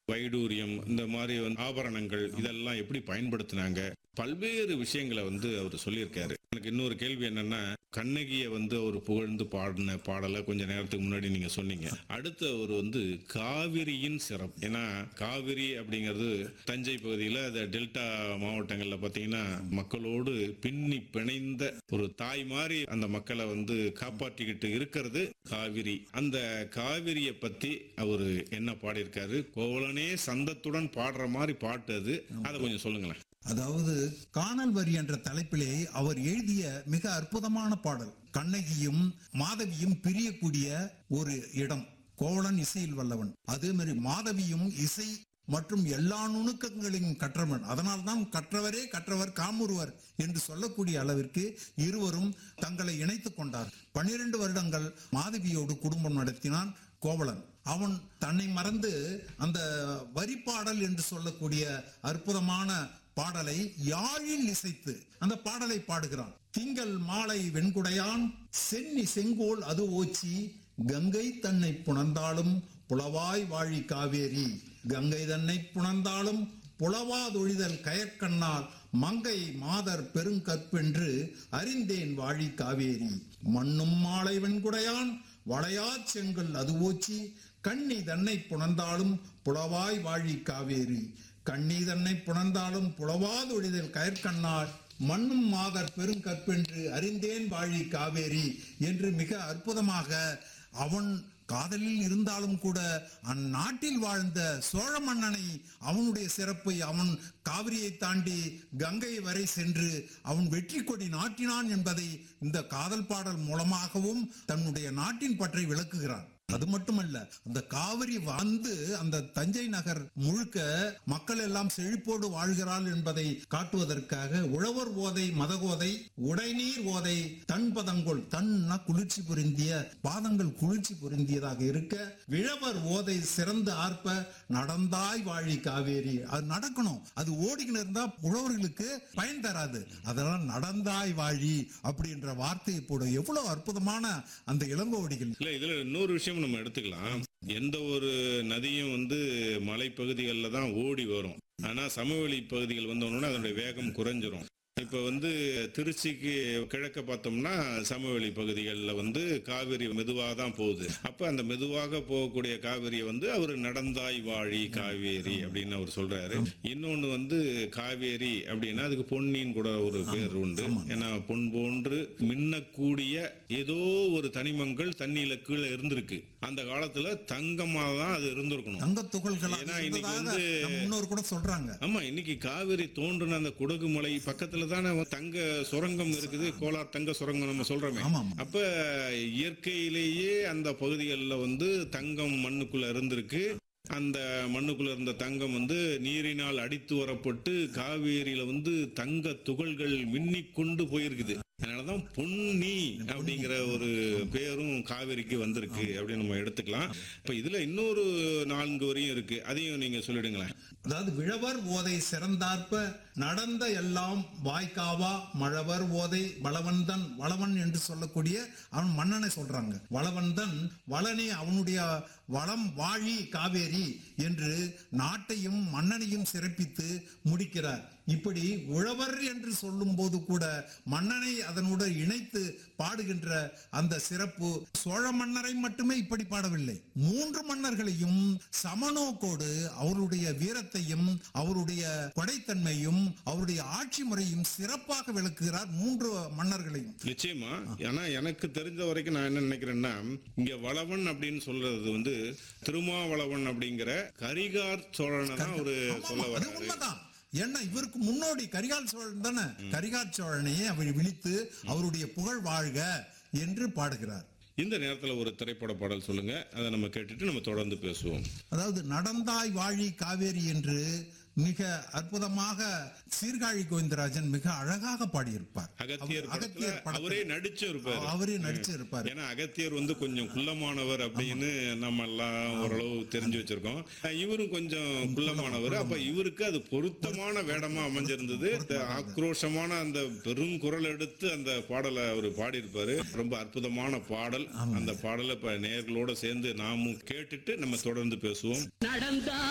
வைடூரியம் இந்த மாதிரி வந்து ஆபரணங்கள் இதெல்லாம் எப்படி பயன்படுத்தினாங்க பல்வேறு விஷயங்களை வந்து அவர் சொல்லியிருக்காரு எனக்கு இன்னொரு கேள்வி என்னன்னா கண்ணகியை வந்து அவர் புகழ்ந்து பாடின பாடலை கொஞ்ச நேரத்துக்கு முன்னாடி நீங்க சொன்னீங்க அடுத்த ஒரு வந்து காவிரியின் சிறப்பு ஏன்னா காவிரி அப்படிங்கிறது தஞ்சை பகுதியில் அந்த டெல்டா மாவட்டங்களில் பார்த்தீங்கன்னா மக்களோடு பின்னி பிணைந்த ஒரு தாய் மாதிரி அந்த மக்களை வந்து காப்பாற்றிக்கிட்டு இருக்கிறது காவிரி அந்த காவிரியை பத்தி அவரு என்ன பாடியிருக்காரு கோவலனே சந்தத்துடன் பாடுற மாதிரி பாட்டு அது அதை கொஞ்சம் சொல்லுங்களேன் அதாவது காணல் வரி என்ற தலைப்பிலே அவர் எழுதிய மிக அற்புதமான பாடல் கண்ணகியும் மாதவியும் பிரியக்கூடிய ஒரு இடம் கோவலன் இசையில் வல்லவன் அதே மாதிரி மாதவியும் இசை மற்றும் எல்லா நுணுக்கங்களையும் கற்றவன் அதனால்தான் கற்றவரே கற்றவர் காமுறுவர் என்று சொல்லக்கூடிய அளவிற்கு இருவரும் தங்களை இணைத்துக் கொண்டார் பன்னிரண்டு வருடங்கள் மாதவியோடு குடும்பம் நடத்தினான் கோவலன் அவன் தன்னை மறந்து அந்த வரிப்பாடல் என்று சொல்லக்கூடிய அற்புதமான பாடலை யாழில் இசைத்து அந்த பாடலை பாடுகிறான் திங்கள் மாலை வெண்குடையான் சென்னி செங்கோல் அது ஓச்சி கங்கை தன்னை புணர்ந்தாலும் புலவாய் வாழி காவேரி கங்கை தன்னை புணர்ந்தாலும் புலவாதொழிதல் கயற்கண்ணால் மங்கை மாதர் பெருங்கற்பென்று அறிந்தேன் வாழி காவேரி மண்ணும் மாலை வெண்குடையான் வளையாச் செங்கல் அது ஓச்சி கண்ணி தன்னை புணர்ந்தாலும் புலவாய் வாழி காவேரி கண்ணி தன்னை புணர்ந்தாலும் புலவாதொழிதல் கயற்கண்ணால் மண்ணும் மாதர் பெருங்கற்பென்று அறிந்தேன் வாழி காவேரி என்று மிக அற்புதமாக அவன் காதலில் இருந்தாலும் கூட அந்நாட்டில் வாழ்ந்த சோழ மன்னனை அவனுடைய சிறப்பை அவன் காவிரியை தாண்டி கங்கை வரை சென்று அவன் வெற்றி கொடி நாட்டினான் என்பதை இந்த காதல் பாடல் மூலமாகவும் தன்னுடைய நாட்டின் பற்றை விளக்குகிறான் அது மட்டுமல்ல அந்த காவிரி வந்து அந்த தஞ்சை நகர் முழுக்க மக்கள் எல்லாம் செழிப்போடு வாழ்கிறாள் என்பதை காட்டுவதற்காக உழவர் ஓதை மதகோதை உடைநீர் ஓதை தன் பதங்கொள் தன்னா குளிர்ச்சி பொருந்திய பாதங்கள் குளிர்ச்சி பொருந்தியதாக இருக்க விழவர் ஓதை சிறந்து ஆர்ப்ப நடந்தாய் வாழி காவேரி அது நடக்கணும் அது ஓடிக்கிட்டு இருந்தா உழவர்களுக்கு பயன் தராது அதெல்லாம் நடந்தாய் வாழி அப்படின்ற வார்த்தையை போட எவ்வளவு அற்புதமான அந்த இளங்கோவடிகள் இல்ல இதுல இன்னொரு விஷயம் நம்ம எடுத்துக்கலாம் எந்த ஒரு நதியும் வந்து மலைப்பகுதிகளில் தான் ஓடி வரும் ஆனா சமவெளி பகுதிகள் வந்தோம்னா அதனுடைய வேகம் குறைஞ்சிரும் இப்ப வந்து திருச்சிக்கு கிழக்க பார்த்தோம்னா சமவெளி பகுதிகளில் வந்து காவிரி மெதுவாக தான் போகுது அப்ப அந்த மெதுவாக போகக்கூடிய காவிரியை வந்து அவர் நடந்தாய் வாழி காவேரி அப்படின்னு அவர் சொல்றாரு இன்னொன்னு வந்து காவேரி அப்படின்னா அதுக்கு பொன்னின்னு கூட ஒரு பேர் உண்டு ஏன்னா பொன் போன்று மின்னக்கூடிய ஏதோ ஒரு தனிமங்கள் தண்ணியில கீழே இருந்திருக்கு அந்த காலத்துல தங்கமா தான் அது இருந்திருக்கணும் தங்க துகள்களாக ஏன்னா இன்னைக்கு இருந்ததாக வந்து- நம்ம முன்னோர் கூட சொல்றாங்க ஆமா இன்னைக்கு காவிரி தோன்றுன அந்த குடகு மலை பக்கத்துல தானே தங்க சுரங்கம் இருக்குது கோலார் தங்க சுரங்கம் நம்ம சொல்றோமே ஆமா ஆமா. அப்ப இயற்கையிலேயே அந்த பகுதிகளில் வந்து தங்கம் மண்ணுக்குள்ள இருந்திருக்கு அந்த மண்ணுக்குள்ள இருந்த தங்கம் வந்து நீரினால் அடித்து வரப்பட்டு காவேரியில வந்து தங்க துகள்கள் மின்னிக் கொண்டு போயிருக்குது அதனாலதான் பொன்னி அப்படிங்கிற ஒரு பேரும் காவேரிக்கு வந்திருக்கு அப்படின்னு நம்ம எடுத்துக்கலாம் இப்ப இதுல இன்னொரு நான்கு வரியும் இருக்கு அதையும் நீங்க சொல்லிடுங்களேன் அதாவது விழவர் ஓதை சிறந்தார்ப்ப நடந்த எல்லாம் வாய்க்காவா மழவர் ஓதை வளவன்தன் வளவன் என்று சொல்லக்கூடிய அவன் மன்னனை சொல்றாங்க வளவன்தன் வளனே அவனுடைய வளம் வாழி காவேரி என்று நாட்டையும் மன்னனையும் சிறப்பித்து முடிக்கிறார் இப்படி உழவர் என்று சொல்லும் போது கூட மன்னனை அதனோடு இணைத்து பாடுகின்ற அந்த சிறப்பு சோழ மன்னரை மட்டுமே இப்படி பாடவில்லை மூன்று மன்னர்களையும் சமநோக்கோடு அவருடைய வீரத்தையும் அவருடைய கொடைத்தன்மையும் அவருடைய ஆட்சி முறையும் சிறப்பாக விளக்குகிறார் மூன்று மன்னர்களையும் நிச்சயமா ஆனா எனக்கு தெரிஞ்ச வரைக்கும் நான் என்ன நினைக்கிறேன்னா இங்க வளவன் அப்படின்னு சொல்றது வந்து திருமாவளவன் அப்படிங்கிற கரிகார் சோழனை தான் ஒரு ஆமா, சொல்ல அது வர்றாரு உண்மைதான் ஏன்னா இவருக்கு முன்னோடி கரிகால் சோழன் தானே கரிகால் சோழனையே அவர் விழித்து அவருடைய புகழ் வாழ்க என்று பாடுகிறார் இந்த நேரத்துல ஒரு திரைப்பட பாடல் சொல்லுங்க அதை நம்ம கேட்டுட்டு நம்ம தொடர்ந்து பேசுவோம் அதாவது நடந்தாய் வாழி காவேரி என்று மிக அற்புதமாக சீர்காழி கோவிந்தராஜன் மிக அழகாக பாடியிருப்பார் அகத்தியர் அவர் படத்துல அகத்தியர் படத்துல அவரே நடிச்சு இருப்பாரு அவரே நடிச்சு இருப்பார் ஏன்னா அகத்தியர் வந்து கொஞ்சம் குள்ளமானவர் அப்படின்னு நம்ம எல்லாம் ஓரளவு தெரிஞ்சு வச்சிருக்கோம் இவரும் கொஞ்சம் குள்ளமானவர் அப்ப இவருக்கு அது பொருத்தமான வேடமா அமைஞ்சிருந்தது இந்த ஆக்ரோஷமான அந்த பெரும் குரல் எடுத்து அந்த பாடலை அவர் பாடியிருப்பாரு ரொம்ப அற்புதமான பாடல் அந்த பாடலை இப்ப நேர்களோட சேர்ந்து நாமும் கேட்டுட்டு நம்ம தொடர்ந்து பேசுவோம் நடந்தா